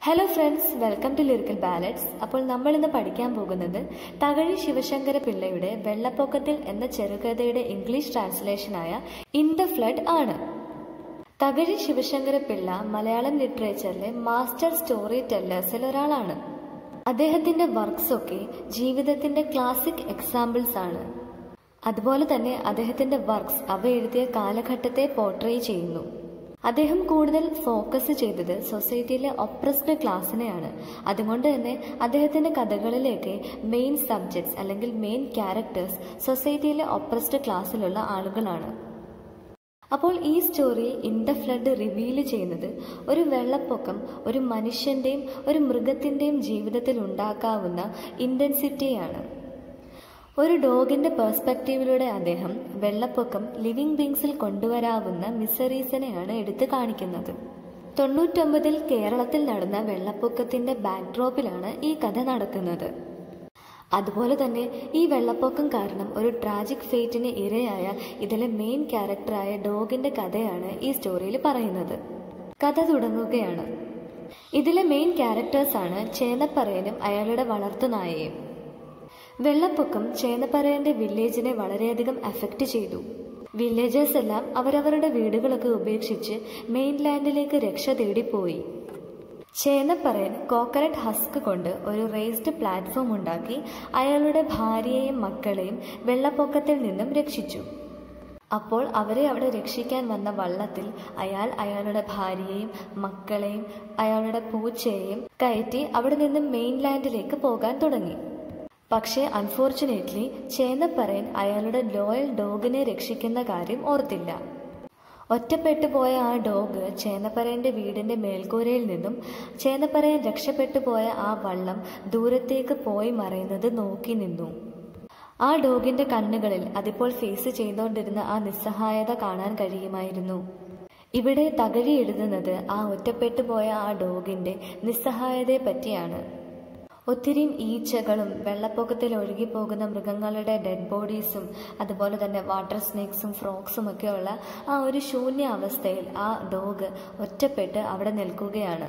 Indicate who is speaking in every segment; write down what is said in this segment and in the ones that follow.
Speaker 1: hello friends welcome to lyrical ballads അപ്പോൾ നമ്മൾ ഇന്ന് പഠിക്കാൻ പോകുന്നത് തകഴി ശിവശങ്കര പിള്ളയുടെ വെള്ളപ്പൊക്കത്തിൽ എന്ന ചെറുകഥയുടെ ഇംഗ്ലീഷ് ട്രാൻസ്ലേഷനായ ഇൻ ദ ഫ്ലഡ് ആണ് തകഴി ശിവശങ്കര പിള്ള മലയാളം ലിറ്ററേച്ചറിലെ മാസ്റ്റർ സ്റ്റോറി ടെല്ലേഴ്സിൽ ഒരാളാണ് അദ്ദേഹത്തിന്റെ വർക്ക്സ് ഒക്കെ ജീവിതത്തിന്റെ ക്ലാസിക് എക്സാമ്പിൾസ് ആണ് അതുപോലെ തന്നെ അദ്ദേഹത്തിന്റെ വർക്ക്സ് അവ എഴുതിയ കാലഘട്ടത്തെ പോർട്രേ ചെയ്യുന്നു അദ്ദേഹം കൂടുതൽ ഫോക്കസ് ചെയ്തത് സൊസൈറ്റിയിലെ ഒപ്രസ്ഡ് ക്ലാസ്സിനെയാണ് അതുകൊണ്ട് തന്നെ അദ്ദേഹത്തിന്റെ കഥകളിലേക്ക് മെയിൻ സബ്ജക്ട്സ് അല്ലെങ്കിൽ മെയിൻ ക്യാരക്ടേഴ്സ് സൊസൈറ്റിയിലെ ഒപ്രസ്ഡ് ക്ലാസ്സിലുള്ള ആളുകളാണ് അപ്പോൾ ഈ story in the flood reveal ചെയ്യുന്നത് ഒരു വെള്ളപ്പൊക്കം ഒരു മനുഷ്യന്റെയും ഒരു മൃഗത്തിന്റെയും ജീവിതത്തിൽ ഉണ്ടാക്കാവുന്ന ഇന്റൻസിറ്റിയാണ് ഒരു ഡോഗിന്റെ പെർസ്പെക്റ്റീവിലൂടെ അദ്ദേഹം വെള്ളപ്പൊക്കം ലിവിംഗ് ബീങ്സിൽ കൊണ്ടുവരാവുന്ന മിസറീസിനെയാണ് എടുത്തു കാണിക്കുന്നത് തൊണ്ണൂറ്റൊമ്പതിൽ കേരളത്തിൽ നടന്ന വെള്ളപ്പൊക്കത്തിന്റെ ബാക്ക്ഡ്രോപ്പിലാണ് ഈ കഥ നടക്കുന്നത് അതുപോലെ തന്നെ ഈ വെള്ളപ്പൊക്കം കാരണം ഒരു ട്രാജിക് ഫേറ്റിന് ഇരയായ ഇതിലെ മെയിൻ ക്യാരക്ടറായ ഡോഗിന്റെ കഥയാണ് ഈ സ്റ്റോറിയിൽ പറയുന്നത് കഥ തുടങ്ങുകയാണ് ഇതിലെ മെയിൻ ക്യാരക്ടേഴ്സാണ് ചേനപ്പറയനും അയാളുടെ വളർത്തുനായയും വെള്ളപ്പൊക്കം ചേനപ്പറയന്റെ വില്ലേജിനെ വളരെയധികം എഫക്റ്റ് ചെയ്തു വില്ലേജേഴ്സ് എല്ലാം അവരവരുടെ വീടുകളൊക്കെ ഉപേക്ഷിച്ച് മെയിൻലാൻഡിലേക്ക് രക്ഷ തേടിപ്പോയി ചേനപ്പറയൻ കോക്കനട്ട് ഹസ്ക് കൊണ്ട് ഒരു റേസ്ഡ് പ്ലാറ്റ്ഫോം ഉണ്ടാക്കി അയാളുടെ ഭാര്യയെയും മക്കളെയും വെള്ളപ്പൊക്കത്തിൽ നിന്നും രക്ഷിച്ചു അപ്പോൾ അവരെ അവിടെ രക്ഷിക്കാൻ വന്ന വള്ളത്തിൽ അയാൾ അയാളുടെ ഭാര്യയെയും മക്കളെയും അയാളുടെ പൂച്ചയെയും കയറ്റി അവിടെ നിന്നും മെയിൻലാൻഡിലേക്ക് പോകാൻ തുടങ്ങി പക്ഷേ അൺഫോർച്ചുനേറ്റ്ലി ചേന്നപ്പറയൻ അയാളുടെ ലോയൽ ഡോഗിനെ രക്ഷിക്കുന്ന കാര്യം ഓർത്തില്ല ഒറ്റപ്പെട്ടു പോയ ആ ഡോഗ് ചേന്നപ്പറയന്റെ വീടിന്റെ മേൽക്കൂരയിൽ നിന്നും ചേന്നപ്പറയൻ രക്ഷപ്പെട്ടു പോയ ആ വള്ളം ദൂരത്തേക്ക് പോയി മറയുന്നത് നോക്കി നിന്നു ആ ഡോഗിന്റെ കണ്ണുകളിൽ അതിപ്പോൾ ഫേസ് ചെയ്തുകൊണ്ടിരുന്ന ആ നിസ്സഹായത കാണാൻ കഴിയുമായിരുന്നു ഇവിടെ തകഴി എഴുതുന്നത് ആ ഒറ്റപ്പെട്ടു പോയ ആ ഡോഗിന്റെ നിസ്സഹായതയെ പറ്റിയാണ് ഒത്തിരിയും ഈച്ചകളും വെള്ളപ്പൊക്കത്തിൽ ഒഴുകിപ്പോകുന്ന മൃഗങ്ങളുടെ ഡെഡ് ബോഡീസും അതുപോലെ തന്നെ വാട്ടർ സ്നേക്സും ഫ്രോക്സും ഒക്കെയുള്ള ആ ഒരു ശൂന്യ അവസ്ഥയിൽ ആ ഡോഗ് ഒറ്റപ്പെട്ട് അവിടെ നിൽക്കുകയാണ്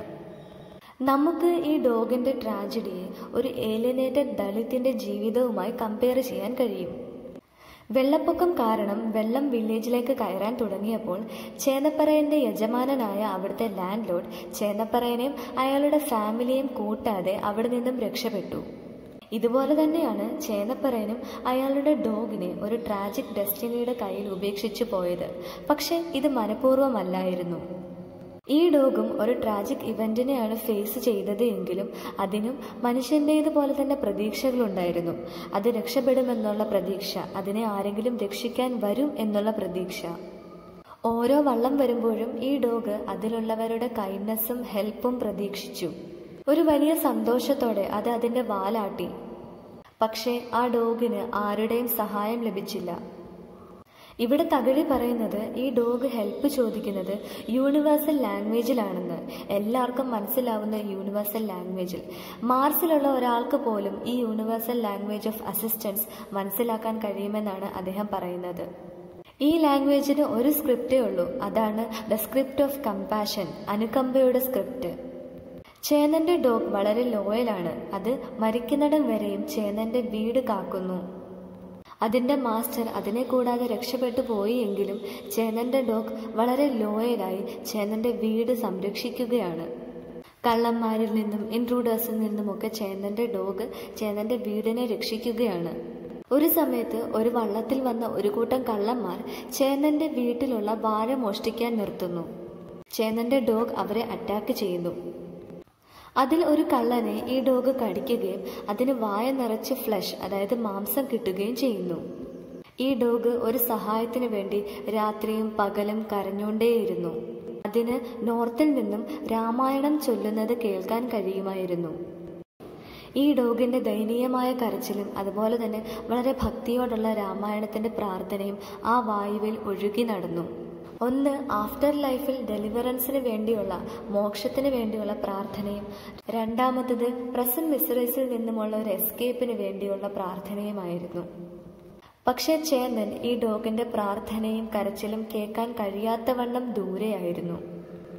Speaker 1: നമുക്ക് ഈ ഡോഗിന്റെ ട്രാജഡിയെ ഒരു ഏലിയനേറ്റഡ് ദളിത്തിന്റെ ജീവിതവുമായി കമ്പയർ ചെയ്യാൻ കഴിയും വെള്ളപ്പൊക്കം കാരണം വെള്ളം വില്ലേജിലേക്ക് കയറാൻ തുടങ്ങിയപ്പോൾ ചേന്നപ്പറയന്റെ യജമാനനായ അവിടുത്തെ ലാൻഡ് ലോഡ് ചേന്നപ്പറയനെയും അയാളുടെ ഫാമിലിയെയും കൂട്ടാതെ അവിടെ നിന്നും രക്ഷപ്പെട്ടു ഇതുപോലെ തന്നെയാണ് ചേന്നപ്പറയനും അയാളുടെ ഡോഗിനെ ഒരു ട്രാജിക് ഡെസ്റ്റിനിയുടെ കയ്യിൽ ഉപേക്ഷിച്ചു പോയത് പക്ഷെ ഇത് മനഃപൂർവ്വമല്ലായിരുന്നു ഈ ഡോഗും ഒരു ട്രാജിക് ഇവന്റിനെയാണ് ഫേസ് ചെയ്തത് എങ്കിലും അതിനും മനുഷ്യൻ്റേതുപോലെ തന്നെ പ്രതീക്ഷകളുണ്ടായിരുന്നു അത് രക്ഷപ്പെടുമെന്നുള്ള പ്രതീക്ഷ അതിനെ ആരെങ്കിലും രക്ഷിക്കാൻ വരും എന്നുള്ള പ്രതീക്ഷ ഓരോ വള്ളം വരുമ്പോഴും ഈ ഡോഗ് അതിലുള്ളവരുടെ കൈൻഡ്നസ്സും ഹെൽപ്പും പ്രതീക്ഷിച്ചു ഒരു വലിയ സന്തോഷത്തോടെ അത് അതിന്റെ വാലാട്ടി പക്ഷേ ആ ഡോഗിന് ആരുടെയും സഹായം ലഭിച്ചില്ല ഇവിടെ തകഴി പറയുന്നത് ഈ ഡോഗ് ഹെൽപ്പ് ചോദിക്കുന്നത് യൂണിവേഴ്സൽ ലാംഗ്വേജിലാണെന്ന് എല്ലാവർക്കും മനസ്സിലാവുന്ന യൂണിവേഴ്സൽ ലാംഗ്വേജിൽ മാർസിലുള്ള ഒരാൾക്ക് പോലും ഈ യൂണിവേഴ്സൽ ലാംഗ്വേജ് ഓഫ് അസിസ്റ്റൻസ് മനസ്സിലാക്കാൻ കഴിയുമെന്നാണ് അദ്ദേഹം പറയുന്നത് ഈ ലാംഗ്വേജിന് ഒരു സ്ക്രിപ്റ്റേ ഉള്ളൂ അതാണ് ദ സ്ക്രിപ്റ്റ് ഓഫ് കമ്പാഷൻ അനുകമ്പയുടെ സ്ക്രിപ്റ്റ് ചേനന്റെ ഡോഗ് വളരെ ലോയലാണ് അത് മരിക്കുന്നിടം വരെയും ചേനന്റെ വീട് കാക്കുന്നു അതിന്റെ മാസ്റ്റർ അതിനെ കൂടാതെ രക്ഷപ്പെട്ടു പോയി എങ്കിലും ചേനന്റെ ഡോഗ് വളരെ ലോയലായി ചേനന്റെ വീട് സംരക്ഷിക്കുകയാണ് കള്ളന്മാരിൽ നിന്നും ഇൻട്രൂഡേഴ്സിൽ നിന്നുമൊക്കെ ചേന്നന്റെ ഡോഗ് ചേന്നന്റെ വീടിനെ രക്ഷിക്കുകയാണ് ഒരു സമയത്ത് ഒരു വള്ളത്തിൽ വന്ന ഒരു കൂട്ടം കള്ളന്മാർ ചേന്നന്റെ വീട്ടിലുള്ള വാഴ മോഷ്ടിക്കാൻ നിർത്തുന്നു ചേന്നന്റെ ഡോഗ് അവരെ അറ്റാക്ക് ചെയ്യുന്നു അതിൽ ഒരു കള്ളനെ ഈ ഡോഗ് കടിക്കുകയും അതിന് വായ നിറച്ച് ഫ്ലഷ് അതായത് മാംസം കിട്ടുകയും ചെയ്യുന്നു ഈ ഡോഗ് ഒരു സഹായത്തിന് വേണ്ടി രാത്രിയും പകലും കരഞ്ഞുകൊണ്ടേയിരുന്നു അതിന് നോർത്തിൽ നിന്നും രാമായണം ചൊല്ലുന്നത് കേൾക്കാൻ കഴിയുമായിരുന്നു ഈ ഡോഗിന്റെ ദയനീയമായ കരച്ചിലും അതുപോലെ തന്നെ വളരെ ഭക്തിയോടുള്ള രാമായണത്തിന്റെ പ്രാർത്ഥനയും ആ വായുവിൽ ഒഴുകി നടന്നു ഒന്ന് ആഫ്റ്റർ ലൈഫിൽ ഡെലിവറൻസിന് വേണ്ടിയുള്ള മോക്ഷത്തിന് വേണ്ടിയുള്ള പ്രാർത്ഥനയും രണ്ടാമത്തത് പ്രസന്റ് മിസറീസിൽ നിന്നുമുള്ള ഒരു എസ്കേപ്പിന് വേണ്ടിയുള്ള പ്രാർത്ഥനയുമായിരുന്നു പക്ഷേ ചേന്നൻ ഈ ഡോഗിന്റെ പ്രാർത്ഥനയും കരച്ചിലും കേൾക്കാൻ കഴിയാത്തവണ്ണം ദൂരെയായിരുന്നു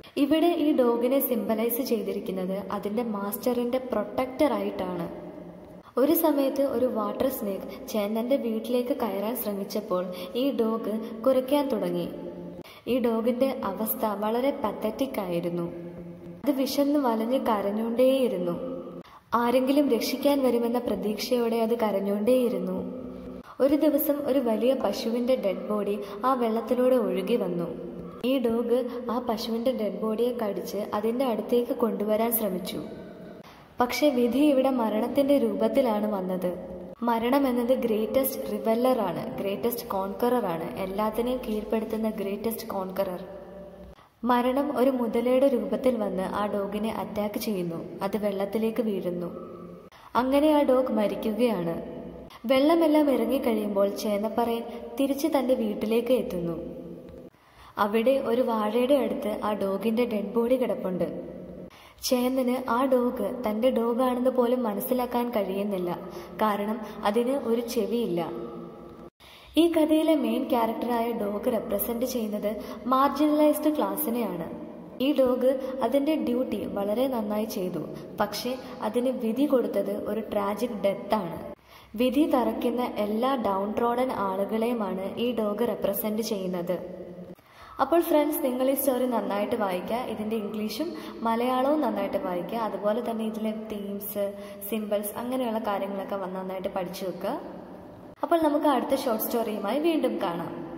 Speaker 1: ഇവിടെ ഈ ഡോഗിനെ സിംബലൈസ് ചെയ്തിരിക്കുന്നത് അതിന്റെ മാസ്റ്ററിന്റെ പ്രൊട്ടക്ടർ ആയിട്ടാണ് ഒരു സമയത്ത് ഒരു വാട്ടർ സ്നേക്ക് ചേന്നന്റെ വീട്ടിലേക്ക് കയറാൻ ശ്രമിച്ചപ്പോൾ ഈ ഡോഗ് കുരയ്ക്കാൻ തുടങ്ങി ഈ ഡോഗിന്റെ അവസ്ഥ വളരെ പത്തറ്റിക് ആയിരുന്നു അത് വിശന്ന് വലഞ്ഞ് കരഞ്ഞുകൊണ്ടേയിരുന്നു ആരെങ്കിലും രക്ഷിക്കാൻ വരുമെന്ന പ്രതീക്ഷയോടെ അത് കരഞ്ഞുകൊണ്ടേയിരുന്നു ഒരു ദിവസം ഒരു വലിയ പശുവിന്റെ ഡെഡ് ബോഡി ആ വെള്ളത്തിലൂടെ ഒഴുകി വന്നു ഈ ഡോഗ് ആ പശുവിന്റെ ഡെഡ് ബോഡിയെ കടിച്ച് അതിന്റെ അടുത്തേക്ക് കൊണ്ടുവരാൻ ശ്രമിച്ചു പക്ഷെ വിധി ഇവിടെ മരണത്തിന്റെ രൂപത്തിലാണ് വന്നത് മരണം എന്നത് ഗ്രേറ്റസ്റ്റ് റിവെല്ലർ ആണ് ഗ്രേറ്റസ്റ്റ് കോൺകറർ ആണ് എല്ലാത്തിനെയും കീഴ്പ്പെടുത്തുന്ന ഗ്രേറ്റസ്റ്റ് കോൺകറർ മരണം ഒരു മുതലയുടെ രൂപത്തിൽ വന്ന് ആ ഡോഗിനെ അറ്റാക്ക് ചെയ്യുന്നു അത് വെള്ളത്തിലേക്ക് വീഴുന്നു അങ്ങനെ ആ ഡോഗ് മരിക്കുകയാണ് വെള്ളമെല്ലാം ഇറങ്ങിക്കഴിയുമ്പോൾ ചേന്നപ്പറയൻ തിരിച്ച് തന്റെ വീട്ടിലേക്ക് എത്തുന്നു അവിടെ ഒരു വാഴയുടെ അടുത്ത് ആ ഡോഗിന്റെ ഡെഡ് ബോഡി കിടപ്പുണ്ട് ചേന്നന് ആ ഡോഗ് തന്റെ ഡോഗാണെന്ന് പോലും മനസ്സിലാക്കാൻ കഴിയുന്നില്ല കാരണം അതിന് ഒരു ചെവിയില്ല ഈ കഥയിലെ മെയിൻ ക്യാരക്ടറായ ഡോഗ് റെപ്രസെന്റ് ചെയ്യുന്നത് മാർജിനലൈസ്ഡ് ക്ലാസ്സിനെയാണ് ഈ ഡോഗ് അതിന്റെ ഡ്യൂട്ടി വളരെ നന്നായി ചെയ്തു പക്ഷേ അതിന് വിധി കൊടുത്തത് ഒരു ട്രാജിക് ഡെത്താണ് വിധി തറയ്ക്കുന്ന എല്ലാ ഡൗൺ ട്രോഡൻ ആളുകളെയുമാണ് ഈ ഡോഗ് റെപ്രസെന്റ് ചെയ്യുന്നത് അപ്പോൾ ഫ്രണ്ട്സ് നിങ്ങൾ ഈ സ്റ്റോറി നന്നായിട്ട് വായിക്കുക ഇതിൻ്റെ ഇംഗ്ലീഷും മലയാളവും നന്നായിട്ട് വായിക്കുക അതുപോലെ തന്നെ ഇതിലെ തീംസ് സിമ്പിൾസ് അങ്ങനെയുള്ള കാര്യങ്ങളൊക്കെ വന്ന് നന്നായിട്ട് പഠിച്ചു വെക്കുക അപ്പോൾ നമുക്ക് അടുത്ത ഷോർട്ട് സ്റ്റോറിയുമായി വീണ്ടും കാണാം